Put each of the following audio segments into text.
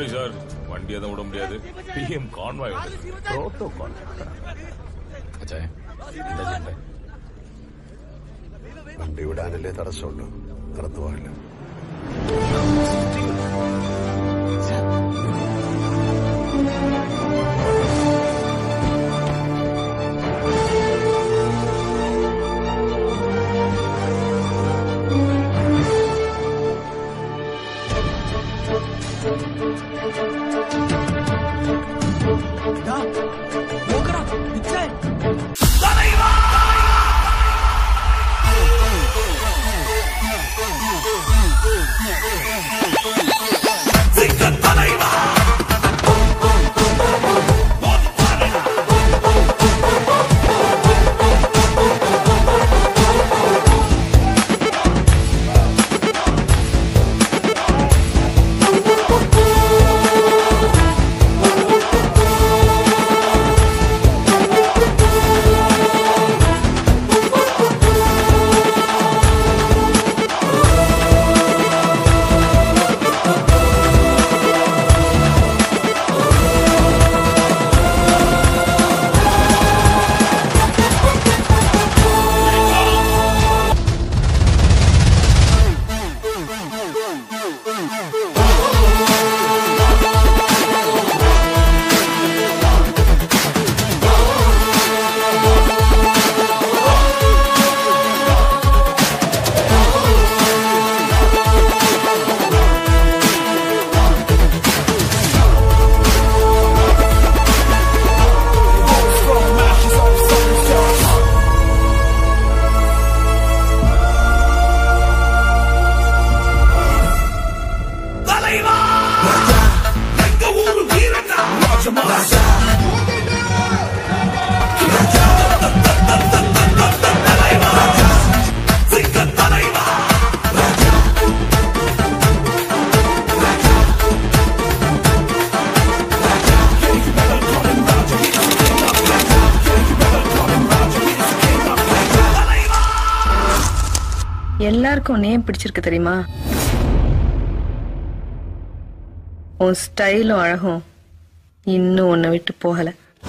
Sorry sir வண்டி எதுவும் விட முடியாது பிஎம் கான்வாய் புரோட்டோகால் അച്ചായ എന്താ ചെയ്യണ്ടേ വണ്ടി വിടാനല്ലേ തടസ്സമുള്ളൂ നടന്നു പോകില്ല எல்லாருக்கும் நேம் பிடிச்சிருக்கு தெரியுமா உன் ஸ்டைலும் அழகும் இன்னும் உன்னை விட்டு போகல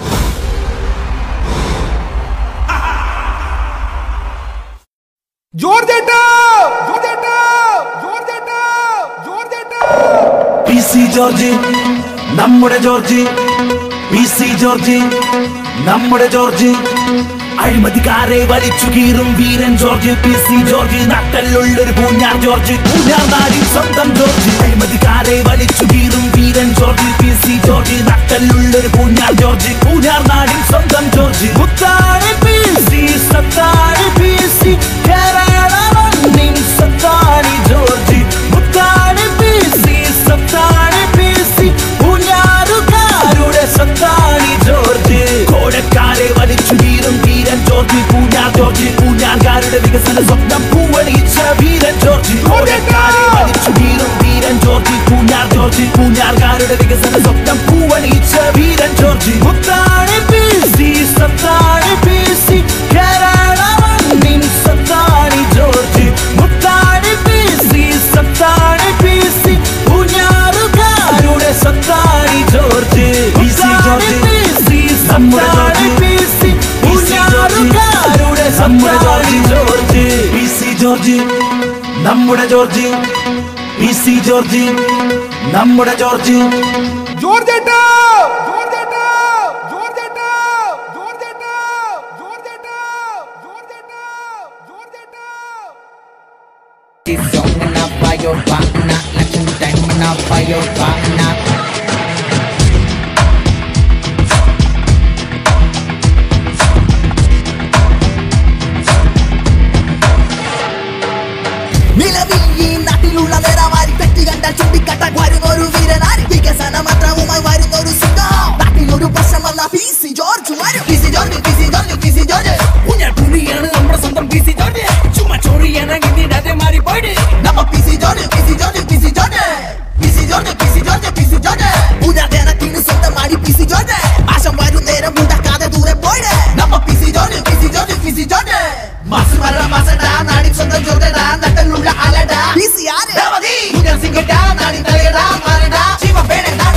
ജോർജേട്ടാ ജോർജേട്ടാ ജോർജേട്ടാ ജോർജേട്ടാ പി സി ജോർജ് നമ്മുടെ ജോർജ് പി സി ജോർജ് നമ്മുടെ ജോർജ് അഴിമതിക്കാരെ വലിച്ചു കീറും വീരൻ ജോർജ് പി സി ജോർജ് നട്ടലുള്ളൊരു പൂഞ്ഞാർ ജോർജ് പൂഞ്ഞാർ നാടിൻ സ്വന്തം ജോർജ് അഴിമതിക്കാരെ വലിച്ചു കീറും വീരൻ ജോർജ് പി സി ജോർജ് നട്ടലുള്ളൊരു പൂഞ്ഞാർ ജോർജ് പൂഞ്ഞാർ നാടിൻ സ്വന്തം ജോർജ് മുത്താണ് പി സി സത്താണ് പി സി കേരള മണ്ണിൻ സത്താണ് ജോർജ് മുത്താണ് പി സി സത്താണ് പി സി പൂഞ്ഞാറുകാരുടെ സത്താണ് ജോർജ് കോടക്കാരെ വലിച്ചു വീറും വീരൻ ജോർജ് പൂഞ്ഞാർ ജോർജ് പൂഞ്ഞാർക്കാരുടെ വികസന സ്വപ്നം പൂവണിയിച്ച വീരൻ ജോർജ് കോടക്കാരെ വലിച്ചു വീറും വീരൻ ജോർജ് പൂഞ്ഞാർ ജോർജ് പൂഞ്ഞാർക്കാരുടെ വികസന സ്വപ്നം പൂവണിയിച്ച വീരൻ ജോർജ് മുത്താണ് പി സി സത്താണ് പി സി കേരള മണ്ണിൻ സത്താണ് ജോർജ് മുത്താണ് പി സി സത്താണ് പി സി പൂഞ്ഞാറുകാരുടെ സത്താണ് ജോർജ് പി സി ജോർജ് നമ്മുടെ ജോർജ് പി സി പൂഞ്ഞാറുകാരുടെ സത്താണ് ജോർജ് പി സി ജോർജ് നമ്മുടെ ജോർജ് പി സി ജോർജ് നമ്മുടെ ജോർജ് ജോർജേട്ടാ ജോർജേട്ടാ ജോർജേട്ടാ ജോർജേട്ടാ ജോർജേട്ടാ ജോർജേട്ടാ ജോർജേട്ടാ നിലവിൽ ഈ നാട്ടിലുള്ള നേതാവാരി തെറ്റി കണ്ടാൽ ചൂണ്ടിക്കാട്ടാൻ വരുന്നൊരു വീരനാരി വികസന മാത്രവുമായി വരുന്നൊരു സിംഗം നാട്ടിലൊരു പ്രശ്നം വന്ന പി സി ജോർജ് വരും P C George P C George P C George പുലിയാണ് നമ്മുടെ സ്വന്തം പി സി ജോർജ് ചുമ്മാ ചോറിയാണ് ഇന്നിടത്തെ മാറി പോയിട്ട് നമ്മ P C George P C George P C George P C George P C George P C George പുനർജനത്തിന് സ്വന്തമായി പി സി ജോർജ് ആശം വരും നേരം ഉണ്ടാക്കാതെ ദൂരെ പോയിട്ട് നമ്മ P C George P C George P C George മാസം മരണ മാസടാ നാടി സ്വന്തം ജോർജടാ നട്ടലുള്ള ആലടാ പി സി ആര് സിംഗടാ നാടി തലയടാ മാറടാ ശിവ പേടടാ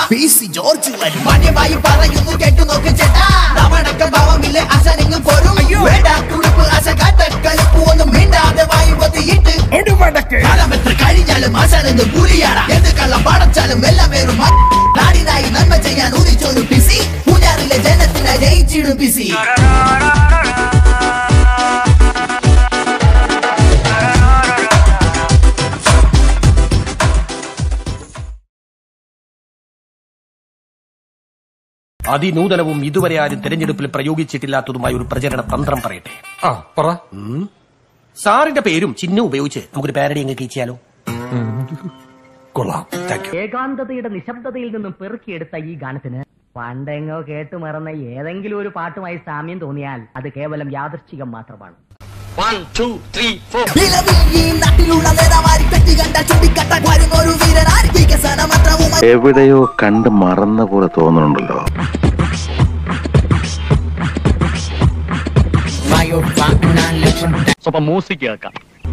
പി സി ജോർജ് വരും മാന്യമായി പറയുന്നു കേട്ടു നോക്ക് ചേട്ടാ തവണക്ക ഭാവമില്ലേ അശനിങ്ങും പോരും വേണ്ട തുടുപ്പ് അശ കാട്ട കളിപ്പ് ഒന്നും മിണ്ടാതെ വായി ഒത്തിയിട്ട് കാലം എത്ര കഴിഞ്ഞാലും അശനെന്ന് കൂലിയാടാ എന്ത് കള്ളം പാടച്ചാലും എല്ലാം വേറും നാടിനായി നന്മ ചെയ്യാൻ ഉദിച്ചൊരു പിസി പൂഞ്ഞാറിലെ ജനത്തിനായി ജയിച്ചിടും പിസി അതിനൂതനവും ഇതുവരെ ആരും തെരഞ്ഞെടുപ്പിൽ പ്രയോഗിച്ചിട്ടില്ലാത്തതുമായ ഒരു പ്രചരണ തന്ത്രം പറയട്ടെ ആ പറ സാറിന്റെ പേരും ചിഹ്നം ഉപയോഗിച്ച് നമുക്കൊരു പാരഡി അങ്ങ് ചെയ്യാലോ കൊള്ളാം താങ്ക് യു ഏകാന്തതയുടെ നിശബ്ദതയിൽ നിന്നും പെറുക്കിയെടുത്ത ഈ ഗാനത്തിന് പണ്ടെങ്ങോ കേട്ടു മറന്ന ഏതെങ്കിലും ഒരു പാട്ടുമായി സാമ്യം തോന്നിയാൽ അത് കേവലം യാദൃശ്ചികം മാത്രമാണ് നിലവിൽ ഈ നാട്ടിലുള്ള നേതാവാരി പെട്ടി കണ്ട ചുണ്ടിക്കട്ട വരുന്നൊരു വീരനാരി വികസന മന്ത്രവുമായി എവിടെയോ കണ്ട് മറന്ന പോലെ തോന്നുന്നുണ്ടല്ലോ സ്വപ്പം മ്യൂസിക് കേൾക്കാം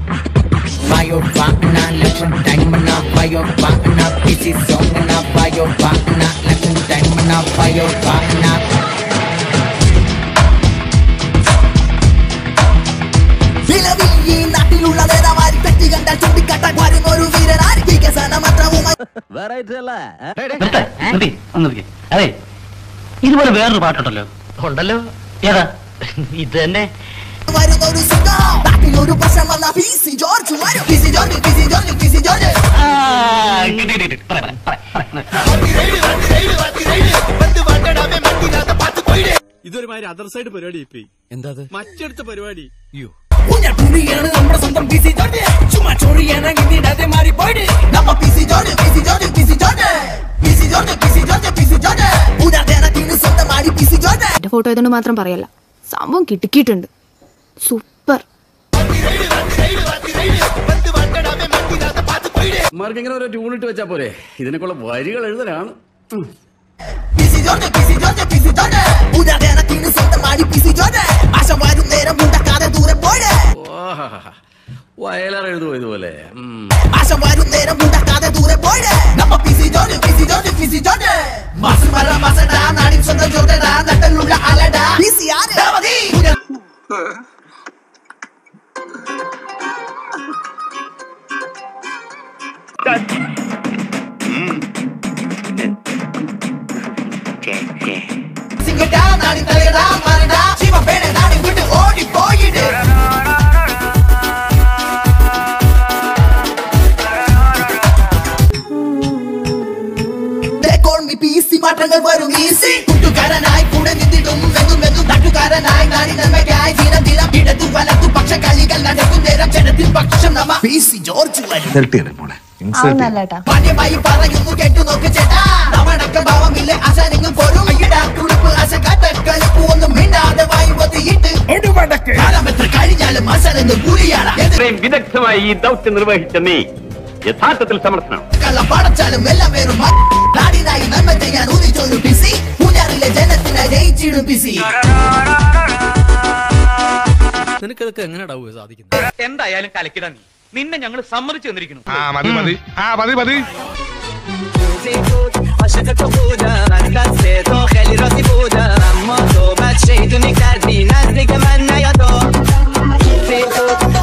നിലവിൽ ഈ നാട്ടിലുള്ള നേതാവാരി പെട്ടി കണ്ട ചുണ്ടിക്കട്ട വരുന്നൊരു വീരനാരി വികസന മന്ത്രവുമായി അതെ ഇതുപോലെ വേറൊരു പാട്ടുണ്ടല്ലോ ഉണ്ടല്ലോ ഏതാ ഇത് തന്നെ വരുന്നൊരു സുഖം നാട്ടിലൊരു പ്രശ്നം വന്ന പി സി ജോർജ് വരും P C George P C George P C George ഇതൊരുമാതിരി അതർ സൈഡ് പരിപാടി ഇപ്പൊ എന്താ മറ്റടുത്ത പരിപാടി അയ്യോ പുണ്യാണ് നമ്മുടെ സ്വന്തം പി സി ജോർജ് ചുമ്മാ ചൊറിയാണ് ഇന്നിടാതെ മാറിപ്പോയിട്ട് നമ്മ P C George P C George P C George P C George P C George P C George പുനർജനത്തിന് സ്വന്തമായി പി സി ജോർജ് എന്റെ ഫോട്ടോ ആയതുകൊണ്ട് മാത്രം പറയല്ല സംഭവം കിട്ടിക്കിട്ടുണ്ട് സൂപ്പർ മാർക്ക് ഇങ്ങനെ ഒരു ട്യൂൺ ഇട്ട് വെച്ചാ പോരെ ഇതിനൊക്കെയുള്ള വരികൾ എഴുതലാണ് P C George P C George P C George പുനർജനത്തിന് സ്വന്തമായി പി സി ജോർജ് ആശ വരും നേരം ഉണ്ടാക്കാതെ ദൂരെ പോയിട്ട് വയലാർ എഴുതുമോ ഇതുപോലെ ഉം. ആശ വരും നേരം ഉണ്ടാക്കാതെ ദൂരെ പോയിട്ട് നമ്മ P C George P C George P C George മാസം വര മാസടാ നാടിൻ സ്വന്തം ജോർജടാ നട്ടലുള്ള അലടാ പി സി ആര് മതി സിംഗടാ നാടി തലയടാ മരടാ ശിവപേടെ നാടി വിട്ട് ഓടി പോയിട്ട് They call me PC മാറ്റങ്ങൾ വരും ഈസി കൂട്ടുകാരനായി കൂടെ നിന്നിടും വെന്നും വെന്നും നാട്ടുകാരനായി നാടി നന്മയ്ക്കായി ദിനം ദിനം ഇടതു വലത്തു പക്ഷ കളികൾ നടക്കും നേരം ജനത്തിൽ പക്ഷം നമ്മ പി സി ജോർജ് വരും മാന്യമായി പറയുന്നു കേട്ടു നോക്ക് ചേട്ടാ തവണക്ക ഭാവമില്ല അശനിങ്ങും പോരും അയ്യടാ തുടുപ്പ് അശ കാട്ട കളിപ്പ് ഒന്നും മിണ്ടാതെ വായി ഒത്തിയിട്ട് കാലം എത്ര കഴിഞ്ഞാലും അശനെന്ന് കൂലിയാടാ ഇത്രയും വിദഗ്ധമായി ഈ ദൗത്യം നിർവഹിച്ച നീ യഥാർത്ഥത്തിൽ സമർത്ഥനം കള്ളം പാടച്ചാലും എല്ലാം വേറും നാടിനായി നന്മ ചെയ്യാൻ ഉദിച്ചൊരു പിസി പൂഞ്ഞാറിലെ ജനത്തിനായി ജയിച്ചിടും പിസി നിനക്കതൊക്കെ എങ്ങനെയാടാവുക സാധിക്കുന്നത് എന്തായാലും കലക്കിടാ നീ നിന്നെ ഞങ്ങൾ സമ്മതിച്ചു തന്നിരിക്കുന്നു മതി മതി ആ മതി മതി عاشق تو بودم از دست تو خیلی راضی بودم اما تو بد شیطونی کردی نزدیک من نیا تو